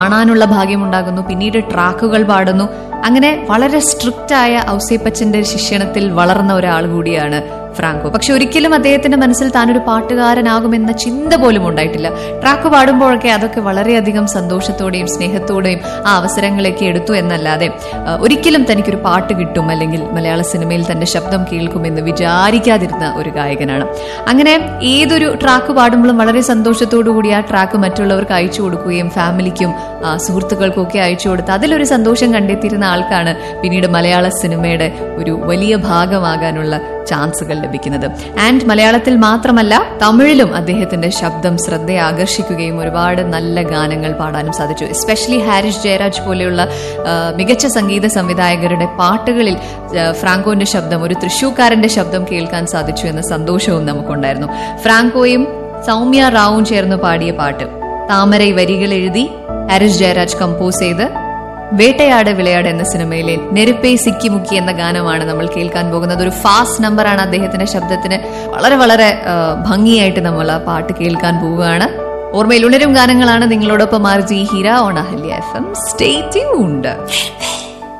കാണാനുള്ള ഭാഗ്യമുണ്ടാകുന്നു പിന്നീട് ട്രാക്കുകൾ പാടുന്നു അങ്ങനെ വളരെ സ്ട്രിക്റ്റ് ആയ ഔസേപ്പച്ചന്റെ ശിക്ഷണത്തിൽ വളർന്ന ഒരാൾ കൂടിയാണ് ഫ്രാങ്കോ പക്ഷെ ഒരിക്കലും അദ്ദേഹത്തിന്റെ മനസ്സിൽ താനൊരു പാട്ടുകാരനാകുമെന്ന ചിന്ത പോലും ഉണ്ടായിട്ടില്ല ട്രാക്ക് പാടുമ്പോഴൊക്കെ അതൊക്കെ വളരെയധികം സന്തോഷത്തോടെയും സ്നേഹത്തോടെയും ആ അവസരങ്ങളൊക്കെ എടുത്തു എന്നല്ലാതെ ആ, ഒരിക്കലും തനിക്കൊരു പാട്ട് കിട്ടും അല്ലെങ്കിൽ മലയാള സിനിമയിൽ തന്റെ ശബ്ദം കേൾക്കുമെന്ന് വിചാരിക്കാതിരുന്ന ഒരു ഗായകനാണ് അങ്ങനെ ഏതൊരു ട്രാക്ക് പാടുമ്പോഴും വളരെ സന്തോഷത്തോടു കൂടി ആ ട്രാക്ക് മറ്റുള്ളവർക്ക് അയച്ചു കൊടുക്കുകയും ഫാമിലിക്കും ആ, സുഹൃത്തുക്കൾക്കും ഒക്കെ അയച്ചു കൊടുത്ത് അതിലൊരു സന്തോഷം കണ്ടെത്തിയിരുന്ന ആൾക്കാണ് പിന്നീട് മലയാള സിനിമയുടെ ഒരു വലിയ ഭാഗമാകാനുള്ള ചാൻസുകൾ ലഭിക്കുന്നത് ആൻഡ് മലയാളത്തിൽ മാത്രമല്ല തമിഴിലും അദ്ദേഹത്തിന്റെ ശബ്ദം ശ്രദ്ധയെ ആകർഷിക്കുകയും ഒരുപാട് നല്ല ഗാനങ്ങൾ പാടാനും സാധിച്ചു എസ്പെഷ്യലി ഹാരിസ് ജയരാജ് പോലെയുള്ള ആ, മികച്ച സംഗീത സംവിധായകരുടെ പാട്ടുകളിൽ ആ, ഫ്രാങ്കോന്റെ ശബ്ദം ഒരു തൃശൂക്കാരന്റെ ശബ്ദം കേൾക്കാൻ സാധിച്ചു എന്ന സന്തോഷവും നമുക്കുണ്ടായിരുന്നു ഫ്രാങ്കോയും സൗമ്യ റാവും ചേർന്ന് പാടിയ പാട്ട് താമരൈ വരികൾ എഴുതി ഹാരിസ് ജയരാജ് കമ്പോസ് ചെയ്ത് വേട്ടയാട് വിളയാട് എന്ന സിനിമയിലെ നെരുപ്പേ സിക്കി മുക്കി എന്ന ഗാനമാണ് നമ്മൾ കേൾക്കാൻ പോകുന്നത് ഒരു ഫാസ്റ്റ് നമ്പറാണ് അദ്ദേഹത്തിന്റെ ശബ്ദത്തിന് വളരെ വളരെ ആ, ഭംഗിയായിട്ട് നമ്മൾ ആ പാട്ട് കേൾക്കാൻ പോവുകയാണ് ഓർമ്മയിൽ ഉണരും ഗാനങ്ങളാണ് നിങ്ങളോടൊപ്പം R J Heera on Ahalya F M stay tuned